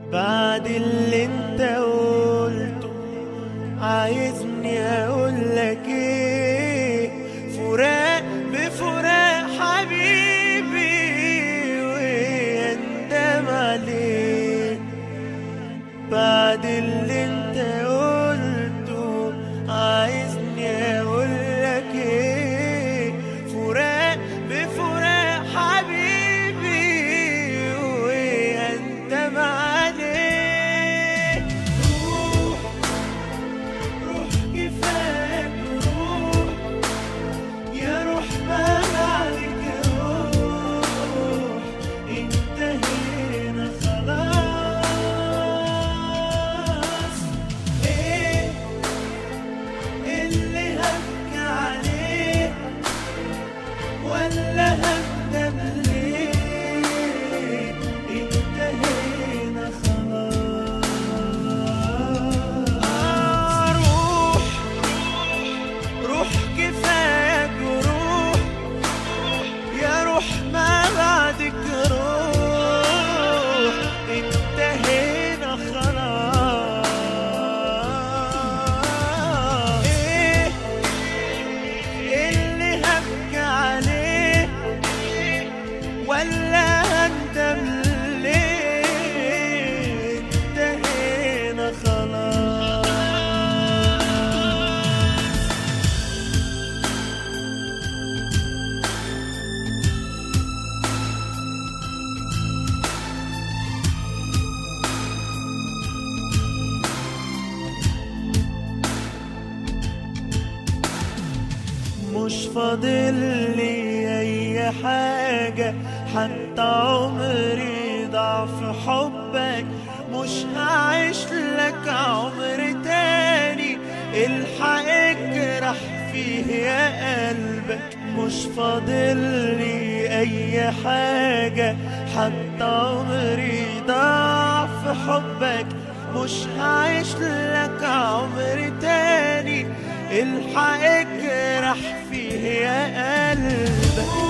بعد اللي انت قلته عايزني اقولك ايه فراق بفراق حبيبي ويندم عليه بعد اللي انت قلته عايزني اقولك ايه فراق بفراق حبيبي ويندم عليه روح روح كفاك روح يا روح ما بعدك روح انتهينا خلاص ايه اللي هبكي عليه ولا هندم ليه انتهينا خلاص آه روح روح كفاية روح يا روح ما بعدك روح انتهينا خلاص ايه اللي هبكي عليه ولا هندم ليه انتهينا خلاص مش فاضل لي اي حاجة حتى عمري ضاع في حبك مش هعيش لك عمر تاني الحق اجرح فيه يا قلبك مش فاضل لي اي حاجة حتى عمري ضاع في حبك مش هعيش لك عمر تاني الحق اجرح فيه يا قلبك